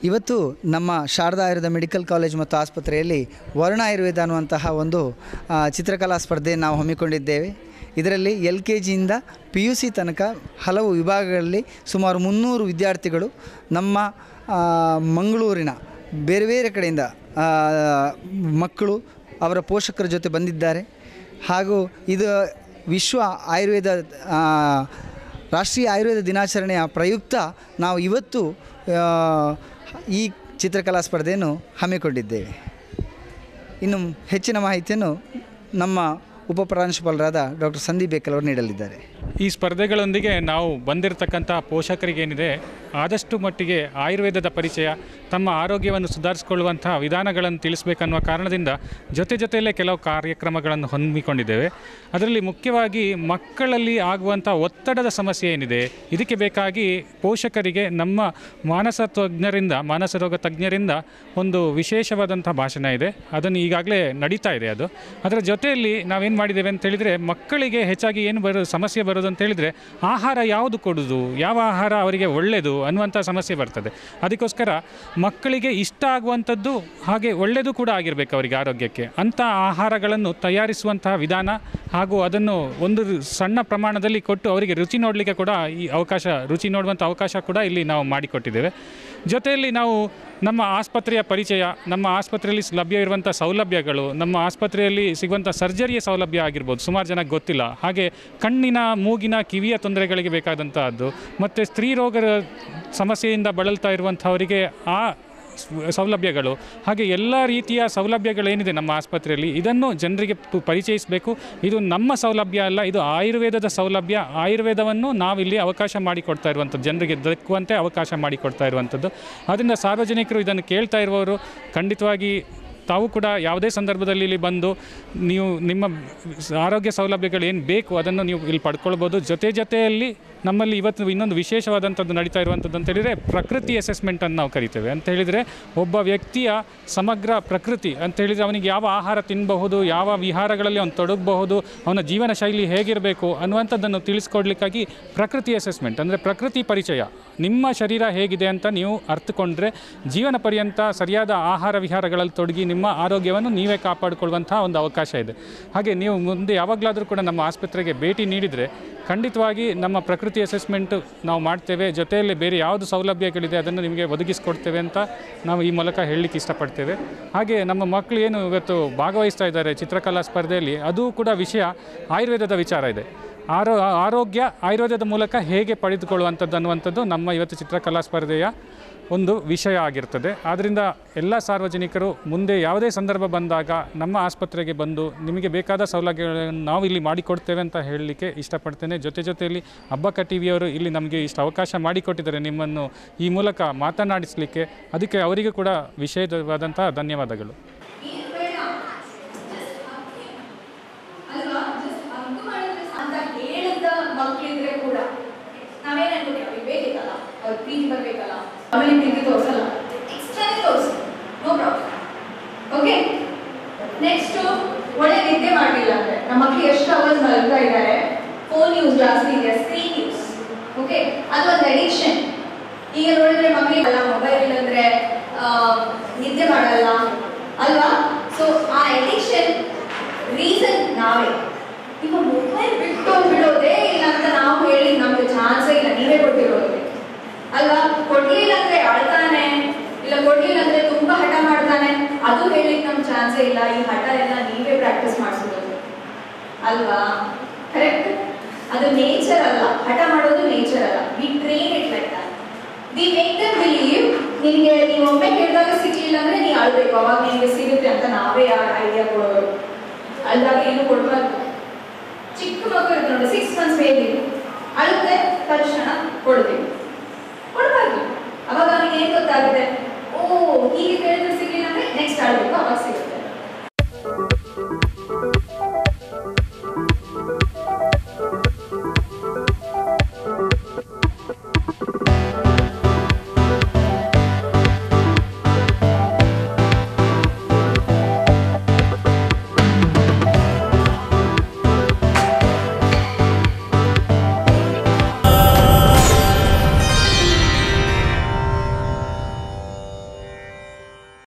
ಇವತ್ತು ನಮ್ಮ Sharada Ayurveda medical college ಮತ್ತು ಆಸ್ಪತ್ರೆಯಲ್ಲಿ ವರುಣ ಆಯುರ್ವೇದ ಅನ್ನುವಂತಹ ಒಂದು ಆ, ಚಿತ್ರಕಲಾ ಸ್ಪರ್ಧೆ ನಾವು ಹಮ್ಮಿಕೊಂಡಿದ್ದೇವೆ ಇದರಲ್ಲಿ ಎಲ್ ಕೆ ಜಿಯಿಂದ ಪಿ ಯು ಸಿ ತನಕ ಹಲವು ವಿಭಾಗಗಳಲ್ಲಿ ಸುಮಾರು ಮುನ್ನೂರು ವಿದ್ಯಾರ್ಥಿಗಳು ನಮ್ಮ ಆ, ಮಂಗಳೂರಿನ ಬೇರೆ ಬೇರೆ ಕಡೆಯಿಂದ ಆ, ಮಕ್ಕಳು ಅವರ ಪೋಷಕರ ಜೊತೆ ಬಂದಿದ್ದಾರೆ ಹಾಗೂ ಇದು ವಿಶ್ವ ಆಯುರ್ವೇದ ಆ, ರಾಷ್ಟ್ರೀಯ ಆಯುರ್ವೇದ ದಿನಾಚರಣೆಯ ಪ್ರಯುಕ್ತ ನಾವು ಇವತ್ತು ಆ, ಈ ಚಿತ್ರಕಲಾ ಸ್ಪರ್ಧೆಯನ್ನು ಹಮ್ಮಿಕೊಂಡಿದ್ದೇವೆ ಇನ್ನು ಹೆಚ್ಚಿನ ಮಾಹಿತಿಯನ್ನು ನಮ್ಮ ಉಪಪ್ರಾಂಶುಪಾಲರಾದ ಡಾಕ್ಟರ್ ಸಂದೀಪ್ ಬೇಕಲ್ ಅವರು ನೀಡಲಿದ್ದಾರೆ ಈ ಸ್ಪರ್ಧೆಗಳೊಂದಿಗೆ ನಾವು ಬಂದಿರತಕ್ಕಂಥ ಪೋಷಕರಿಗೇನಿದೆ ಆದಷ್ಟು ಮಟ್ಟಿಗೆ ಆಯುರ್ವೇದದ ಪರಿಚಯ ತಮ್ಮ ಆರೋಗ್ಯವನ್ನು ಸುಧಾರಿಸಿಕೊಳ್ಳುವಂಥ ವಿಧಾನಗಳನ್ನು ತಿಳಿಸಬೇಕನ್ನುವ ಕಾರಣದಿಂದ ಜೊತೆ ಜೊತೆಯಲ್ಲೇ ಕೆಲವು ಕಾರ್ಯಕ್ರಮಗಳನ್ನು ಹಮ್ಮಿಕೊಂಡಿದ್ದೇವೆ ಅದರಲ್ಲಿ ಮುಖ್ಯವಾಗಿ ಮಕ್ಕಳಲ್ಲಿ ಆಗುವಂಥ ಒತ್ತಡದ ಸಮಸ್ಯೆ ಏನಿದೆ ಇದಕ್ಕೆ ಬೇಕಾಗಿ ಪೋಷಕರಿಗೆ ನಮ್ಮ ಮಾನಸ ತಜ್ಞರಿಂದ ಮಾನಸ ರೋಗ ತಜ್ಞರಿಂದ ಒಂದು ವಿಶೇಷವಾದಂಥ ಭಾಷಣ ಇದೆ ಅದನ್ನು ಈಗಾಗಲೇ ನಡೀತಾ ಇದೆ ಅದು ಅದರ ಜೊತೆಯಲ್ಲಿ ನಾವೇನು ಮಾಡಿದ್ದೇವೆ ಅಂತ ಹೇಳಿದರೆ ಮಕ್ಕಳಿಗೆ ಹೆಚ್ಚಾಗಿ ಏನು ಬರೋ ಸಮಸ್ಯೆ ಬರೋದು ಅಂತ ಹೇಳಿದರೆ ಆಹಾರ ಯಾವುದು ಕೊಡೋದು ಯಾವ ಆಹಾರ ಅವರಿಗೆ ಒಳ್ಳೆಯದು ಅನ್ನುವಂಥ ಸಮಸ್ಯೆ ಬರ್ತದೆ ಅದಕ್ಕೋಸ್ಕರ ಮಕ್ಕಳಿಗೆ ಇಷ್ಟ ಆಗುವಂಥದ್ದು ಹಾಗೆ ಒಳ್ಳೆಯದು ಕೂಡ ಆಗಿರಬೇಕು ಅವರಿಗೆ ಆರೋಗ್ಯಕ್ಕೆ ಅಂಥ ಆಹಾರಗಳನ್ನು ತಯಾರಿಸುವಂತಹ ವಿಧಾನ ಹಾಗೂ ಅದನ್ನು ಒಂದು ಸಣ್ಣ ಪ್ರಮಾಣದಲ್ಲಿ ಕೊಟ್ಟು ಅವರಿಗೆ ರುಚಿ ನೋಡಲಿಕ್ಕೆ ಕೂಡ ಈ ಅವಕಾಶ ರುಚಿ ನೋಡುವಂಥ ಅವಕಾಶ ಕೂಡ ಇಲ್ಲಿ ನಾವು ಮಾಡಿಕೊಟ್ಟಿದ್ದೇವೆ ಜೊತೆಯಲ್ಲಿ ನಾವು ನಮ್ಮ ಆಸ್ಪತ್ರೆಯ ಪರಿಚಯ ನಮ್ಮ ಆಸ್ಪತ್ರೆಯಲ್ಲಿ ಲಭ್ಯ ಇರುವಂಥ ಸೌಲಭ್ಯಗಳು ನಮ್ಮ ಆಸ್ಪತ್ರೆಯಲ್ಲಿ ಸಿಗುವಂಥ ಸರ್ಜರಿಯ ಸೌಲಭ್ಯ ಆಗಿರ್ಬೋದು ಸುಮಾರು ಜನಕ್ಕೆ ಗೊತ್ತಿಲ್ಲ ಹಾಗೆ ಕಣ್ಣಿನ ಮೂಗಿನ ಕಿವಿಯ ತೊಂದರೆಗಳಿಗೆ ಬೇಕಾದಂತಹದ್ದು ಮತ್ತು ಸ್ತ್ರೀ ರೋಗ ಸಮಸ್ಯೆಯಿಂದ ಬಳಲ್ತಾ ಇರುವಂಥವರಿಗೆ ಆ ಸ್- ಸೌಲಭ್ಯಗಳು ಹಾಗೆ ಎಲ್ಲ ರೀತಿಯ ಸೌಲಭ್ಯಗಳೇನಿದೆ ನಮ್ಮ ಆಸ್ಪತ್ರೆಯಲ್ಲಿ ಇದನ್ನು ಜನರಿಗೆ ಪು- ಪರಿಚಯಿಸಬೇಕು ಇದು ನಮ್ಮ ಸೌಲಭ್ಯ ಅಲ್ಲ ಇದು ಆಯುರ್ವೇದದ ಸೌಲಭ್ಯ ಆಯುರ್ವೇದವನ್ನು ನಾವಿಲ್ಲಿ ಅವಕಾಶ ಮಾಡಿಕೊಡ್ತಾ ಇರುವಂಥದ್ದು ಜನರಿಗೆ ದಕ್ಕುವಂತೆ ಅವಕಾಶ ಮಾಡಿಕೊಡ್ತಾ ಇರುವಂಥದ್ದು ಆದ್ದರಿಂದ ಸಾರ್ವಜನಿಕರು ಇದನ್ನು ಕೇಳ್ತಾ ಇರುವವರು ಖಂಡಿತವಾಗಿ ತಾವು ಕೂಡ ಯಾವುದೇ ಸಂದರ್ಭದಲ್ಲಿ ಇಲ್ಲಿ ಬಂದು ನೀವು ನಿಮ್ಮ ಆರೋಗ್ಯ ಸೌಲಭ್ಯಗಳು ಏನು ಬೇಕು ಅದನ್ನು ನೀವು ಇಲ್ಲಿ ಪಡ್ಕೊಳ್ಬೋದು ಜೊತೆ ಜೊತೆಯಲ್ಲಿ ನಮ್ಮಲ್ಲಿ ಇವತ್ತು ಇನ್ನೊಂದು ವಿಶೇಷವಾದಂಥದ್ದು ನಡೀತಾ ಇರುವಂಥದ್ದು ಅಂತ ಹೇಳಿದರೆ ಪ್ರಕೃತಿ ಅಸೆಸ್ಮೆಂಟನ್ನು ನಾವು ಕರಿತೇವೆ ಅಂತ ಹೇಳಿದರೆ ಒಬ್ಬ ವ್ಯಕ್ತಿಯ ಸಮಗ್ರ ಪ್ರಕೃತಿ ಅಂತ ಹೇಳಿದರೆ ಅವನಿಗೆ ಯಾವ ಆಹಾರ ತಿನ್ನಬಹುದು ಯಾವ ವಿಹಾರಗಳಲ್ಲಿ ಅವನು ತೊಡಗಬಹುದು ಅವನ ಜೀವನ ಶೈಲಿ ಹೇಗಿರಬೇಕು ಅನ್ನುವಂಥದ್ದನ್ನು ತಿಳಿಸ್ಕೊಡ್ಲಿಕ್ಕಾಗಿ ಪ್ರಕೃತಿ ಅಸೆಸ್ಮೆಂಟ್ ಅಂದರೆ ಪ್ರಕೃತಿ ಪರಿಚಯ ನಿಮ್ಮ ಶರೀರ ಹೇಗಿದೆ ಅಂತ ನೀವು ಅರ್ಥಕೊಂಡ್ರೆ ಜೀವನ ಪರ್ಯಂತ ಸರಿಯಾದ ಆಹಾರ ವಿಹಾರಗಳಲ್ಲಿ ತೊಡಗಿ ನಿಮ್ಮ ಆರೋಗ್ಯವನ್ನು ನೀವೇ ಕಾಪಾಡಿಕೊಳ್ಳುವಂಥ ಒಂದು ಅವಕಾಶ ಇದೆ ಹಾಗೆ ನೀವು ಮುಂದೆ ಯಾವಾಗಲಾದರೂ ಕೂಡ ನಮ್ಮ ಆಸ್ಪತ್ರೆಗೆ ಭೇಟಿ ನೀಡಿದರೆ ಖಂಡಿತವಾಗಿ ನಮ್ಮ ಪ್ರಕೃತಿ ಅಸೆಸ್ಮೆಂಟು ನಾವು ಮಾಡ್ತೇವೆ ಜೊತೆಯಲ್ಲಿ ಬೇರೆ ಯಾವುದು ಸೌಲಭ್ಯಗಳಿದೆ ಅದನ್ನು ನಿಮಗೆ ಒದಗಿಸಿಕೊಡ್ತೇವೆ ಅಂತ ನಾವು ಈ ಮೂಲಕ ಹೇಳಲಿಕ್ಕೆ ಇಷ್ಟಪಡ್ತೇವೆ ಹಾಗೆ ನಮ್ಮ ಮಕ್ಕಳು ಏನು ಇವತ್ತು ಭಾಗವಹಿಸ್ತಾ ಇದ್ದಾರೆ ಚಿತ್ರಕಲಾ ಸ್ಪರ್ಧೆಯಲ್ಲಿ ಅದು ಕೂಡ ವಿಷಯ ಆಯುರ್ವೇದದ ವಿಚಾರ ಇದೆ ಆರೋ ಆರೋಗ್ಯ ಆಯುರ್ವೇದದ ಮೂಲಕ ಹೇಗೆ ಪಡೆದುಕೊಳ್ಳುವಂಥದ್ದು ಅನ್ನುವಂಥದ್ದು ನಮ್ಮ ಇವತ್ತು ಚಿತ್ರಕಲಾ ಸ್ಪರ್ಧೆಯ ಒಂದು ವಿಷಯ ಆಗಿರ್ತದೆ ಆದ್ದರಿಂದ ಎಲ್ಲ ಸಾರ್ವಜನಿಕರು ಮುಂದೆ ಯಾವುದೇ ಸಂದರ್ಭ ಬಂದಾಗ ನಮ್ಮ ಆಸ್ಪತ್ರೆಗೆ ಬಂದು ನಿಮಗೆ ಬೇಕಾದ ಸೌಲಭ್ಯಗಳನ್ನು ನಾವು ಇಲ್ಲಿ ಮಾಡಿಕೊಡ್ತೇವೆ ಅಂತ ಹೇಳಲಿಕ್ಕೆ ಇಷ್ಟಪಡ್ತೇನೆ ಜೊತೆ ಜೊತೆಯಲ್ಲಿ ಹಬ್ಬಕ್ಕ ಟಿ ವಿಯವರು ಇಲ್ಲಿ ನಮಗೆ ಇಷ್ಟು ಅವಕಾಶ ಮಾಡಿಕೊಟ್ಟಿದ್ದಾರೆ ನಿಮ್ಮನ್ನು ಈ ಮೂಲಕ ಮಾತನಾಡಿಸಲಿಕ್ಕೆ ಅದಕ್ಕೆ ಅವರಿಗೂ ಕೂಡ ವಿಶೇಷವಾದಂಥ ಧನ್ಯವಾದಗಳು ಅಲ್ವಾ ಜಸ್ಟ್ ಅಂಕು ಮಾಡಿದ್ರೆ ಅಂತ ಹೇಳಿದ ಮಕ್ಕಳಿದ್ರೆ ಕೂಡ ನಾವೇನ್ ಅನ್ಕೋತೀವಿ ಅವ್ರಿಗೆ ಬೇಕಿತ್ತಲ್ಲ ಅವ್ರ ಪ್ರೀತಿ ಬರ್ಬೇಕಲ್ಲ ಆಮೇಲೆ ಪ್ರೀತಿ ತೋರಿಸಲ್ಲ ಎಕ್ಸ್ಟ್ರಾನೇ ತೋರಿಸಿ ನೋ ಪ್ರಾಬ್ಲಮ್ ಓಕೆ ನೆಕ್ಸ್ಟ್ ಒಳ್ಳೆ ನಿದ್ದೆ ಮಾಡಲಿಲ್ಲ ಅಂದ್ರೆ ನಮ್ಮ ಮಕ್ಕಳು ಎಷ್ಟು ಅವರ್ಸ್ ಮಲಗ್ತಾ ಇದ್ದಾರೆ ಫೋನ್ ಯೂಸ್ ಜಾಸ್ತಿ ಇದೆ ಸ್ಕ್ರೀನ್ ಯೂಸ್ ಓಕೆ ಅದು ಒಂದು ಅಡಿಕ್ಷನ್ ಈಗ ನೋಡಿದ್ರೆ ಮಕ್ಕಳಿಗೆಲ್ಲ ಮೊಬೈಲ್ ಇಲ್ಲಂದ್ರೆ ಆ, ನಿದ್ದೆ ಮಾಡಲ್ಲ ಅಲ್ವಾ ಸೊ ಆ ಅಡಿಕ್ಷನ್ ರೀಸನ್ ನಾವೇ ಈಗ ಮೊಬೈಲ್ ಬಿಟ್ಟು ಬಿಡೋದೇ ಇಲ್ಲ ಅಂತ ನಾವು ಹೇಳಿ ನಮ್ಗೆ ಚಾನ್ಸೇ ಇಲ್ಲ ನೀವೇ ಕೊಟ್ಟಿರೋದು ಅಲ್ವಾ ಕೊಡ್ಲಿಲ್ಲ ಅಂದ್ರೆ ಅಳ್ತಾನೆ ಇಲ್ಲ ಕೊಡ್ಲಿಲ್ಲ ಅಂದ್ರೆ ತುಂಬಾ ಹಠ ಮಾಡ್ತಾನೆ ಅದು ಹೇಳಿಕ್ ನಮ್ಗೆ ಚಾನ್ಸೇ ಇಲ್ಲ ಈ ಹಠ ಎಲ್ಲ ನೀವೇ ಪ್ರಾಕ್ಟೀಸ್ ಮಾಡಿಸೋದು ಅಲ್ವಾ ಕರೆಕ್ಟ್ ಅದು ನೇಚರ್ ಅಲ್ಲ ಹಠ ಮಾಡೋದು ನೇಚರ್ ಅಲ್ಲ we train it like that we make them believe ನಿನ್ಗೆ ನೀವು ಒಮ್ಮೆ ಕೇಳಿದಾಗ ಸಿಗ್ಲಿಲ್ಲ ಅಂದ್ರೆ ನೀ ಅಳ್ಬೇಕು ಅವಾಗ ನಿನ್ಗೆ ಸಿಗುತ್ತೆ ಅಂತ ನಾವೇ ಐಡಿಯಾ ಕೊಡೋರು ಅಲ್ದಾಗ ಏನು ಕೊಡ್ಬಾರ್ದು ಚಿಕ್ಕ ಮಗು ಇರುತ್ತೆ ನೋಡಿ ಸಿಕ್ಸ್ ಮಂತ್ಸ್ ಬೇಬಿ